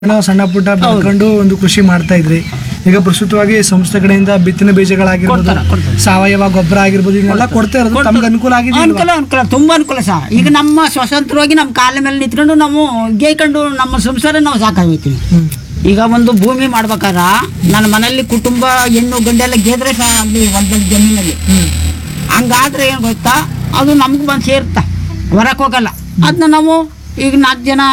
ಏನೋ ಸಣ್ಣ ಪುಟ್ಟ ಬೆಳ್ಕೊಂಡು ಒಂದು ಕೃಷಿ ಮಾಡ್ತಾ ಇದ್ರಿ ಈಗ ಪ್ರಸ್ತುತವಾಗಿ ಸಂಸ್ಥೆ ಕಡೆಯಿಂದ ಬಿತ್ತನೆ ಬೀಜಗಳಾಗಿರ್ಬೋದು ಕೊಡ್ತಾರೆ, ಕೊಡ್ತಾರೆ. ಸಾವಯವ ಗೊಬ್ಬರ ಆಗಿರ್ಬೋದು ಇದನ್ನೆಲ್ಲ ಕೊಡ್ತಾ ಇರೋದು ತಮ್ಗೆ ಅನುಕೂಲ ಆಗಿದೆ ಇಲ್ವಾ? ಅನುಕೂಲ ಅನುಕೂಲ ತುಂಬಾ ಅನುಕೂಲ ಸಹ ಈಗ ನಮ್ಮ ಸ್ವತಂತ್ರವಾಗಿ ನಮ್ಮ ಕಾಲ ಮೇಲೆ ನಿಂತ್ಕೊಂಡು ನಾವು ಗೇಯ್ಕೊಂಡು ನಮ್ಮ ಸಂಸಾರ ನಾವು ಸಾಕಾಗೈತಿ ಹ್ಮ್. ಈಗ ಒಂದು ಭೂಮಿ ಮಾಡ್ಬೇಕಾರ ನನ್ನ ಮನೆಯಲ್ಲಿ ಕುಟುಂಬ ಹೆಣ್ಣು ಗಂಡೆಲ್ಲ ಗೆದ್ರೆ ಸಹ ಅಲ್ಲಿ ಒಂದೊಂದು ಜಮೀನಲ್ಲಿ ಹಂಗಾದ್ರೆ ಏನು ಗೊತ್ತಾ ಅದು ನಮ್ಗೆ ಬಂದು ಸೇರ್ತಾ ಹೊರಕ್ಕೆ ಹೋಗಲ್ಲ ಅದನ್ನ ನಾವು ಈಗ ನಾಲ್ಕು ಜನ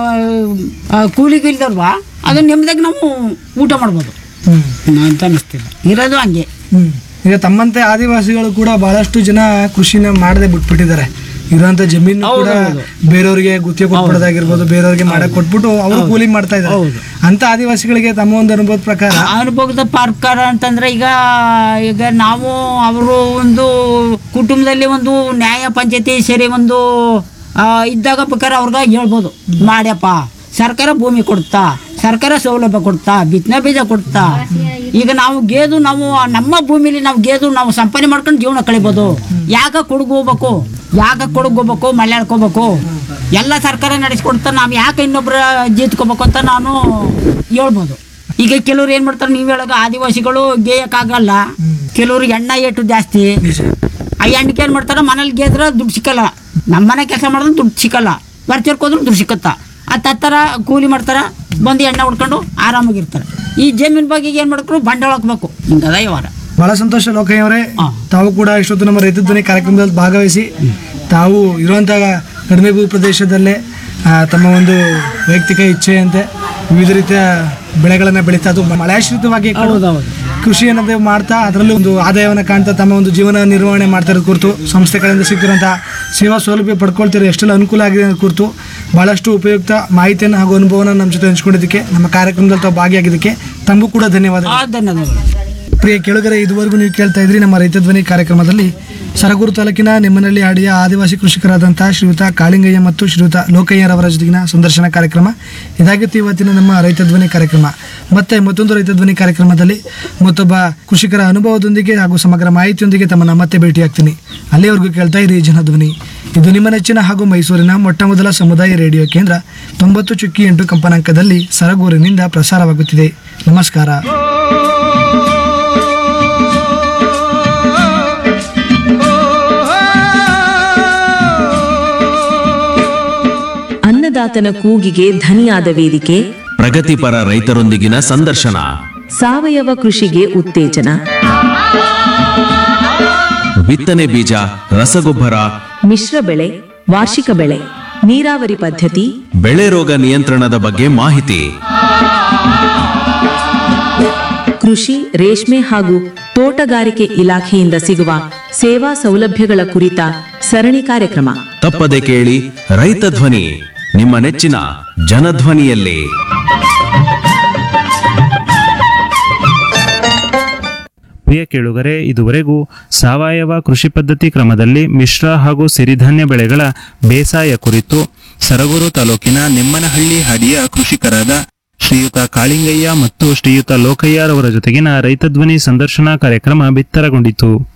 ಆ, ಕೂಲಿಗೆ ಇಲ್ದಲ್ವಾ ಅದನ್ನ ನೆಮ್ಮದಾಗ ನಾವು ಊಟ ಮಾಡ್ಬೋದು ಹ್ಮ್ ಅಂತ ಅನಿಸ್ತಿಲ್ಲ ಇರೋದು ಹಂಗೆ ಹ್ಮ್ ಈಗ ತಮ್ಮಂತೆ ಆದಿವಾಸಿಗಳು ಕೂಡ ಬಹಳಷ್ಟು ಜನ ಕೃಷಿನ ಮಾಡದೆ ಬಿಟ್ಬಿಟ್ಟಿದ್ದಾರೆ ಇರುವಂತ ಜಮೀನು ಕೂಡ ಹೌದು, ಬೇರೆಯವ್ರಿಗೆ ಗುತ್ತಿಗೆ ಕೊಟ್ಬಿಡೋದಾಗಿರ್ಬೋದು ಬೇರೆಯವ್ರಿಗೆ ಮಾಡಕ್ ಕೊಟ್ಬಿಟ್ಟು ಅವರು ಕೂಲಿ ಮಾಡ್ತಾ ಇದ್ದಾರೆ ಹೌದು. ಅಂತ ಆದಿವಾಸಿಗಳಿಗೆ ತಮ್ಮ ಒಂದು ಅನುಭವದ ಪ್ರಕಾರ ಅನುಭವದ ಪ್ರಕಾರ ಅಂತಂದ್ರೆ ಈಗ ಈಗ ನಾವು ಅವರು ಒಂದು ಕುಟುಂಬದಲ್ಲಿ ಒಂದು ನ್ಯಾಯ ಪಂಚಾಯತಿ ಸೇರಿ ಒಂದು ಆ, ಇದ್ದಾಗ ಬೇಕಾದ್ರೆ ಅವ್ರಿಗೆ ಹೇಳ್ಬೋದು ಮಾಡ್ಯಪ್ಪ ಸರ್ಕಾರ ಭೂಮಿ ಕೊಡ್ತಾ ಸರ್ಕಾರ ಸೌಲಭ್ಯ ಕೊಡ್ತಾ ಬಿತ್ತನೆ ಬೀಜ ಕೊಡ್ತಾ ಈಗ ನಾವು ಗೇದು ನಾವು ನಮ್ಮ ಭೂಮಿಲಿ ನಾವು ಗೇದು ನಾವು ಸಂಪಾದನೆ ಮಾಡ್ಕೊಂಡು ಜೀವನ ಕಳಿಬೋದು ಯಾಕ ಕೊಡಗು ಹೋಗ್ಬೇಕು ಯಾಕ ಕೊಡಗು ಹೋಗ್ಬೇಕು ಮಳೆ ಹೋಗ್ಬೇಕು ಎಲ್ಲ ಸರ್ಕಾರ ನಡೆಸ್ಕೊಡ್ತಾ ನಾವು ಯಾಕೆ ಇನ್ನೊಬ್ಬರ ಜೀತ್ಕೋಬೇಕು ಅಂತ ನಾನು ಹೇಳ್ಬೋದು ಈಗ ಕೆಲವ್ರು ಏನ್ ಮಾಡ್ತಾರೆ ನೀವು ಹೇಳೋದು ಆದಿವಾಸಿಗಳು ಗೇಯಕ್ಕಾಗಲ್ಲ ಕೆಲವ್ರಿಗೆ ಎಣ್ಣ ಏಟು ಜಾಸ್ತಿ ಆ ಎಣ್ಣಕ್ಕೆ ಏನ್ ಮಾಡ್ತಾರೆ ಮನೇಲಿ ಗೇದ್ರ ದುಡ್ಡು ಸಿಕ್ಕಲ್ಲ ನಮ್ಮ ಮನೆ ಕೆಲಸ ಮಾಡಿದ್ರೆ ದುಡ್ಡು ಸಿಕ್ಕಲ್ಲ ವರ್ಚರ್ಕ್ ಹೋದ್ರು ದುಡ್ಡು ಸಿಕ್ಕತ್ತ ಆ ತತ್ತರ ಕೂಲಿ ಮಾಡ್ತಾರ ಬಂದು ಎಣ್ಣೆ ಹೊಡ್ಕೊಂಡು ಆರಾಮಾಗಿರ್ತಾರೆ ಈ ಜಮೀನ್ ಬಗ್ಗೆ ಏನ್ ಮಾಡ್ಬೇಕು ಬಂಡವಾಳ ಹಾಕ್ಬೇಕು ಹಿಂಗದ ವ್ಯವಹಾರ ಬಹಳ ಸಂತೋಷ ಲೋಕಯ್ಯ ಅವರೇ ಹಾ. ತಾವು ಕೂಡ ಇಷ್ಟೊತ್ತು ನಮ್ಮ ರೈತ ಧ್ವನಿ ಕಾರ್ಯಕ್ರಮದಲ್ಲಿ ಭಾಗವಹಿಸಿ ತಾವು ಇರುವಂತಹ ಕಡಿಮೆ ಭೂ ಪ್ರದೇಶದಲ್ಲೇ ಆ, ತಮ್ಮ ಒಂದು ವೈಯಕ್ತಿಕ ಇಚ್ಛೆಯಂತೆ ವಿವಿಧ ರೀತಿಯ ಬೆಳೆಗಳನ್ನು ಬೆಳೀತಾ ಅದು ಮಳೆಯಾಶ್ರಿತವಾಗಿ ಕೂಡ ಹೌದೌದು ಕೃಷಿ ಅನ್ನೋದೇ ಮಾಡ್ತಾ ಅದರಲ್ಲೂ ಒಂದು ಆದಾಯವನ್ನು ಕಾಣ್ತಾ ತಮ್ಮ ಒಂದು ಜೀವನ ನಿರ್ವಹಣೆ ಮಾಡ್ತಾ ಇರೋದು ಕುರಿತು ಸಂಸ್ಥೆ ಕಡೆಯಿಂದ ಸಿಗ್ತಿರೋಂಥ ಸೇವಾ ಸೌಲಭ್ಯ ಪಡ್ಕೊಳ್ತಿರೋ ಎಷ್ಟೆಲ್ಲ ಅನುಕೂಲ ಆಗಿದೆ ಅನ್ನೋದು ಕುರಿತು ಭಾಳಷ್ಟು ಉಪಯುಕ್ತ ಮಾಹಿತಿಯನ್ನು ಹಾಗೂ ಅನುಭವನ ನಮ್ಮ ಜೊತೆ ಹಂಚ್ಕೊಂಡಿದ್ದಕ್ಕೆ ನಮ್ಮ ಕಾರ್ಯಕ್ರಮದಲ್ಲಿ ತಾವು ಭಾಗಿಯಾಗಿದ್ದಕ್ಕೆ ತಮಗೂ ಕೂಡ ಧನ್ಯವಾದ ಆ ಧನ್ಯವಾದಗಳು ಪ್ರಿಯ ಕೆಳಗರೆ ಇದುವರೆಗೂ ನೀವು ಕೇಳ್ತಾ ಇದ್ರಿ ನಮ್ಮ ರೈತ ಧ್ವನಿ ಕಾರ್ಯಕ್ರಮದಲ್ಲಿ ಸರಗೂರು ತಾಲೂಕಿನ ನಿಮ್ಮನಲ್ಲಿ ಹಾಡಿಯ ಆದಿವಾಸಿ ಕೃಷಿಕರಾದಂತಹ ಶ್ರೀಯುತ ಕಾಳಿಂಗಯ್ಯ ಮತ್ತು ಶ್ರೀಯುತ ಲೋಕಯ್ಯರವರ ಜೊತೆಗಿನ ಸಂದರ್ಶನ ಕಾರ್ಯಕ್ರಮ ಇದಾಗಿತ್ತು ಇವತ್ತಿನ ನಮ್ಮ ರೈತ ಧ್ವನಿ ಕಾರ್ಯಕ್ರಮ ಮತ್ತೆ ಮತ್ತೊಂದು ರೈತ ಧ್ವನಿ ಕಾರ್ಯಕ್ರಮದಲ್ಲಿ ಮತ್ತೊಬ್ಬ ಕೃಷಿಕರ ಅನುಭವದೊಂದಿಗೆ ಹಾಗೂ ಸಮಗ್ರ ಮಾಹಿತಿಯೊಂದಿಗೆ ತಮ್ಮನ್ನ ಮತ್ತೆ ಭೇಟಿಯಾಗ್ತೀನಿ ಅಲ್ಲಿಯವರೆಗೂ ಕೇಳ್ತಾ ಇರಿ ಜನಧ್ವನಿ ಇದು ನಿಮ್ಮ ನೆಚ್ಚಿನ ಹಾಗೂ ಮೈಸೂರಿನ ಮೊಟ್ಟ ಮೊದಲ ಸಮುದಾಯ ರೇಡಿಯೋ ಕೇಂದ್ರ ತೊಂಬತ್ತು ಚುಕ್ಕಿ ಎಂಟು ಕಂಪನಾಂಕದಲ್ಲಿ ಸರಗೂರಿನಿಂದ ಪ್ರಸಾರವಾಗುತ್ತಿದೆ ನಮಸ್ಕಾರ ಅನ್ನದಾತನ ಕೂಗಿಗೆ ಧನಿಯಾದ ವೇದಿಕೆ ಪ್ರಗತಿಪರ ರೈತರೊಂದಿಗಿನ ಸಂದರ್ಶನ ಸಾವಯವ ಕೃಷಿಗೆ ಉತ್ತೇಜನ ಬಿತ್ತನೆ ಬೀಜ ರಸಗೊಬ್ಬರ ಮಿಶ್ರ ಬೆಳೆ ವಾರ್ಷಿಕ ಬೆಳೆ ನೀರಾವರಿ ಪದ್ಧತಿ ಬೆಳೆ ರೋಗ ನಿಯಂತ್ರಣದ ಬಗ್ಗೆ ಮಾಹಿತಿ ಕೃಷಿ ರೇಷ್ಮೆ ಹಾಗೂ ತೋಟಗಾರಿಕೆ ಇಲಾಖೆಯಿಂದ ಸಿಗುವ ಸೇವಾ ಸೌಲಭ್ಯಗಳ ಕುರಿತ ಸರಣಿ ಕಾರ್ಯಕ್ರಮ ತಪ್ಪದೆ ಕೇಳಿ ರೈತ ಧ್ವನಿ ನಿಮ್ಮ ನೆಚ್ಚಿನ ಜನಧ್ವನಿಯಲ್ಲಿ ಪ್ರಿಯ ಕೇಳುಗರೆ ಇದುವರೆಗೂ ಸಾವಯವ ಕೃಷಿ ಪದ್ಧತಿ ಕ್ರಮದಲ್ಲಿ ಮಿಶ್ರ ಹಾಗೂ ಸಿರಿಧಾನ್ಯ ಬೆಳೆಗಳ ಬೇಸಾಯ ಕುರಿತು ಸರಗೂರು ತಾಲೂಕಿನ ನೆಮ್ಮನಹಳ್ಳಿ ಹಡಿಯ ಕೃಷಿಕರಾದ ಶ್ರೀಯುತ ಕಾಳಿಂಗಯ್ಯ ಮತ್ತು ಶ್ರೀಯುತ ಲೋಕಯ್ಯರವರ ಜೊತೆಗಿನ ರೈತ ಧ್ವನಿ ಸಂದರ್ಶನ ಕಾರ್ಯಕ್ರಮ ಬಿತ್ತರಗೊಂಡಿತು